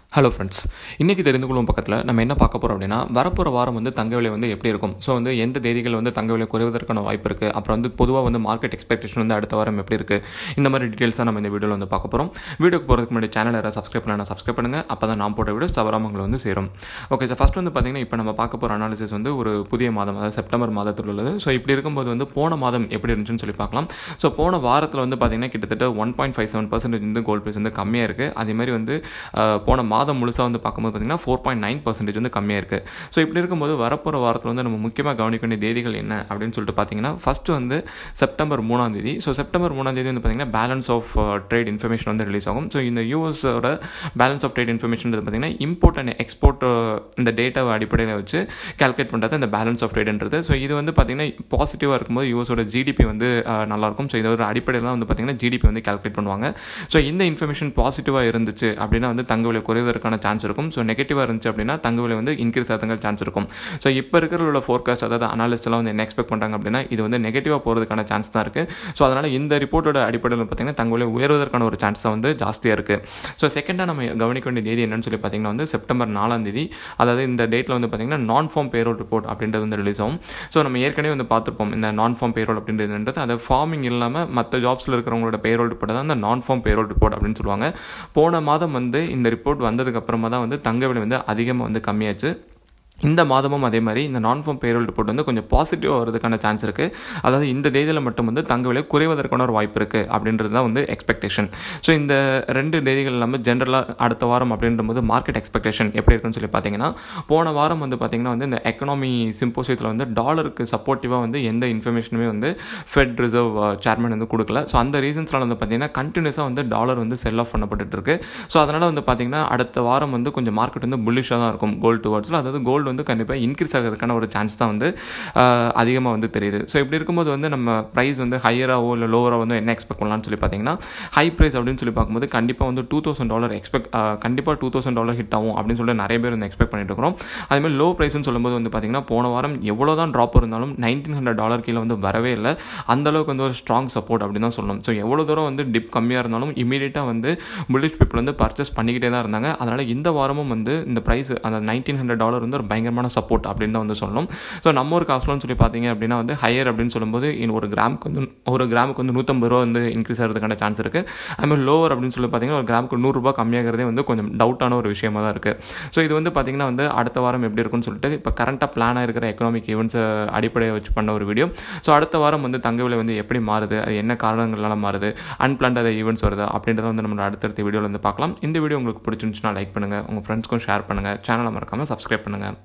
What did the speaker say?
hello friends இன்றைக்கி தெரிந்து கொள்ளும் பக்கத்தில் நம்ம என்ன பார்க்க போகிறோம் அப்படின்னா வரப்போகிற வாரம் வந்து தங்க விலை வந்து எப்படி இருக்கும் ஸோ வந்து எந்த தேதிகள் வந்து தங்க விலை குறைவதற்கான வாய்ப்பு இருக்குது அப்புறம் வந்து பொதுவாக வந்து மார்க்கெட் எக்ஸ்பெக்டேஷன் வந்து அடுத்த வாரம் எப்படி இருக்குது இந்த மாதிரி டீட்டெயில்ஸாக நம்ம இந்த வீடியோவில் வந்து பார்க்க போகிறோம் வீடியோக்கு போகிறதுக்கு முன்னாடி சேனல் யாராவது சப்ஸ்கிரைப் பண்ணலாம் சப்ஸ்கிரைப் பண்ணுங்கள் அப்போ தான் நான் போட்ட வீடியோஸ் தவறாம உங்களை வந்து சேரும் ஓகே சார் ஃபஸ்ட் வந்து பார்த்தீங்கன்னா இப்போ நம்ம பார்க்க போகிற அனாலிசிஸ் வந்து ஒரு புதிய மாதம் அதாவது செப்டம்பர் மாதத்தில் உள்ளது ஸோ இப்படி இருக்கும்போது வந்து போன மாதம் எப்படி இருந்துச்சுன்னு சொல்லி பார்க்கலாம் ஸோ போன வாரத்தில் வந்து பார்த்தீங்கன்னா கிட்டத்தட்ட one point five seven percentage வந்து கோல்ட் ப்ரைஸ் வந்து கம்மியாக இருக்குது அதே மாதிரி வந்து அஹ், போன மாதம் முழுசாக வந்து பார்க்கும்போது பார்த்தீங்கன்னா ஃபோர் பாயிண்ட் நைன் பர்சன்டேஜ் வந்து கம்மியாக இருக்குது ஸோ இப்படி இருக்கும்போது வரப்போகிற வாரத்தில் வந்து நம்ம முக்கியமாக கவனிக்க வேண்டிய தேதிகள் என்ன அப்படின்னு சொல்லிட்டு பார்த்தீங்கன்னா ஃபஸ்ட்டு வந்து செப்டம்பர் மூணாம் தேதி ஸோ செப்டம்பர் மூணாம் தேதி வந்து பார்த்தீங்கன்னா பேலன்ஸ் ஆஃப் ட்ரேட் இன்ஃபர்மேஷன் வந்து ரிலீஸ் ஆகும் ஸோ இந்த யூஎஸோட பேலன்ஸ் ஆஃப் ட்ரேட் இன்ஃபர்மேஷன் பார்த்தீங்கன்னா இம்போர்ட் அண்ட் எக்ஸ்போர்ட் இந்த டேட்டாவை அடிப்படையில் வச்சு கால்குலேட் பண்ணுறது இந்த பேலன்ஸ் ஆஃப் ட்ரேட்ன்றது ஸோ இது வந்து பார்த்தீங்கன்னா பாசிட்டிவாக இருக்கும்போது யூஎஸோட ஜிடிபி வந்து அஹ், நல்லாயிருக்கும் ஸோ இதோட அடிப்படையில் தான் வந்து பார்த்தீங்கன்னா ஜிடிபி வந்து கால்குலேட் பண்ணுவாங்க ஸோ இந்த இன்ஃபர்மேஷன் பாசிட்டிவாக இருந்துச்சு அப்படின்னா வந்து தங்க விலை குறைவதற்கான சான்ஸ் இருக்கும் ஸோ நெகட்டிவாக இருந்துச்சு அப்படின்னா தங்க விலை வந்து இன்க்ரீஸ் ஆகிறதுக்கான சான்ஸ் இருக்கும் ஸோ இப்போ இருக்கிற உள்ள ஃபோர்காஸ்ட் அதாவது அனாலிஸ்ட் எல்லாம் வந்து என்ன எக்ஸ்பெக்ட் பண்ணுறாங்க அப்படின்னா இது வந்து நெகட்டிவாக போகிறதுக்கான சான்ஸ் தான் இருக்குது ஸோ அதனால் இந்த ரிப்போர்ட்டோட அடிப்படையில் பார்த்தீங்கன்னா தங்க விலை உயர்வதற்கான ஒரு சான்ஸ் தான் வந்து ஜாஸ்தியாக இருக்குது ஸோ செகண்டாக நம்ம கவனிக்க வேண்டிய தேதி என்னன்னு சொல்லி பார்த்தீங்கன்னா வந்து செப்டம்பர் நாலாம் தேதி அதாவது இந்த டேட்டில் வந்து பார்த்தீங்கன்னா நான் ஃபார்ம் பேரோல் ரிப்போர்ட் அப்படின்றது வந்து ரிலீஸ் ஆகும் ஸோ நம்ம ஏற்கனவே வந்து பார்த்துருப்போம் இந்த நான் ஃபார்ம் பேரோல் அப்படின்றது அது ஃபார்மிங் இல்லாமல் மற்ற ஜாப்ஸில் இருக்கிறவங்களோட பேரோல் ரிப்போர்ட் தான் இந்த நான் ஃபார்ம் பேரோல் ரிப்போர்ட் அப்படின்னு சொல்லுவாங்க போன மாதம் வந்து இந்த ரிப்போர்ட் வந்ததுக்கு அப்புறமா தான் வந்து தங்க விலை வந்து அதிகமாக வந்து கம்மியாச்சு இந்த மாதமும் அதே மாதிரி இந்த நான் ஃபார்ம் பேரோல் ரிப்போர்ட் வந்து கொஞ்சம் பாசிட்டிவாக வரதுக்கான சான்ஸ் இருக்குது அதாவது இந்த தேதியில் மட்டும் வந்து தங்க விலை குறைவதற்கான ஒரு வாய்ப்பு இருக்குது அப்படின்றது தான் வந்து எக்ஸ்பெக்டேஷன் ஸோ இந்த ரெண்டு தேதிகள் இல்லாமல் ஜென்ரலாக அடுத்த வாரம் அப்படின்ற போது மார்க்கெட் எக்ஸ்பெக்டேஷன் எப்படி இருக்குன்னு சொல்லி பார்த்தீங்கன்னா போன வாரம் வந்து பார்த்தீங்கன்னா வந்து இந்த எக்கனாமி சிம்போசியத்தில் வந்து டாலருக்கு சப்போர்ட்டிவாக வந்து எந்த இன்ஃபர்மேஷனுமே வந்து ஃபெட் ரிசர்வ் சேர்மன் வந்து கொடுக்கல ஸோ அந்த ரீசன்ஸ்னால வந்து பார்த்தீங்கன்னா கண்டினியூஸாக வந்து டாலர் வந்து செல் ஆஃப் பண்ணப்பட்டு இருக்கு ஸோ அதனால் வந்து பார்த்தீங்கன்னா அடுத்த வாரம் வந்து கொஞ்சம் மார்க்கெட் வந்து புல்லிஷாக தான் இருக்கும் கோல்டு டுவர்ட்ஸில் அதாவது கோல்டு வந்து கண்டிப்பாக இன்க்ரீஸ் ஆகிறதுக்கான ஒரு சான்ஸ் தான் வந்து அதிகமாக வந்து தெரியுது ஸோ இப்படி இருக்கும்போது வந்து நம்ம ப்ரைஸ் வந்து ஹையராகவோ இல்லை லோவராக வந்து என்ன எக்ஸ்பெக்ட் பண்ணலாம்னு சொல்லி பார்த்தீங்கன்னா ஹை ப்ரைஸ் அப்படின்னு சொல்லி பார்க்கும்போது கண்டிப்பாக வந்து டூ தௌசண்ட் டாலர் எக்ஸ்பெக்ட் கண்டிப்பாக டூ தௌசண்ட் டாலர் ஹிட் ஆகும் அப்படின்னு சொல்லிட்டு நிறைய பேர் வந்து எக்ஸ்பெக்ட் பண்ணிட்டு இருக்கிறோம் அதேமாதிரி லோ ப்ரைஸ்னு சொல்லும்போது வந்து பார்த்தீங்கன்னா போன வாரம் எவ்வளோ தான் ட்ராப் இருந்தாலும் நைன்டீன் ஹண்ட்ரட் டாலர் கீழே வந்து வரவே இல்லை அந்த அளவுக்கு வந்து ஒரு ஸ்ட்ராங் சப்போர்ட் அப்படின்னு தான் சொல்லணும் ஸோ எவ்வளோ தூரம் வந்து டிப் கம்மியாக இருந்தாலும் இமீடியட்டாக வந்து புல்லிஷ் பீப்புள் வந்து பர்ச்சேஸ் பண்ணிக்கிட்டே தான் இருந்தாங்க அதனால் இந்த வாரமும் வந்து இந்த ப்ரைஸ் அந்த நைன்டீன் ஹண்ட்ரட் டாலர் வந்து ஒரு பயங்கரமான சப்போர்ட் அப்படின்னு தான் வந்து சொல்லணும் ஸோ நம்ம ஒரு காசுலன்னு சொல்லி பார்த்தீங்க அப்படின்னா வந்து ஹையர் அப்படின்னு சொல்லும்போது இன் ஒரு கிராமுக்கு வந்து ஒரு கிராமுக்கு வந்து நூற்றம்பது ரூபா வந்து இன்க்ரீஸ் ஆகிறதுக்கான சான்ஸ் இருக்குது அதுமாதிரி லோவர் அப்படின்னு சொல்லி பார்த்தீங்கன்னா ஒரு கிராமுக்கு நூறுரூபா கம்மியாகிறதே வந்து கொஞ்சம் டவுட்டான ஒரு விஷயமா தான் இருக்குது ஸோ இது வந்து பார்த்தீங்கன்னா வந்து அடுத்த வாரம் எப்படி இருக்கும்னு சொல்லிட்டு இப்போ கரண்ட்டாக பிளானாக இருக்கிற எக்கனாமிக் ஈவெண்ட்ஸை அடிப்படையை வச்சு பண்ண ஒரு வீடியோ ஸோ அடுத்த வாரம் வந்து தங்க விலை வந்து எப்படி மாறுது அது என்ன காரணங்களால மாறுது அன்பிளான்ட் அதை ஈவெண்ட்ஸ் வருது அப்படின்றத வந்து நம்ம அடுத்தடுத்த வீடியோவில் வந்து பார்க்கலாம் இந்த வீடியோ உங்களுக்கு பிடிச்சிருந்துச்சுன்னா லைக் பண்ணுங்கள் உங்கள் ஃப்ரெண்ட்ஸ்க்கும் ஷேர் பண்ணுங்கள் சேனலை மறக்காமல் சப்ஸ்கிரைப் பண்ணுங்கள்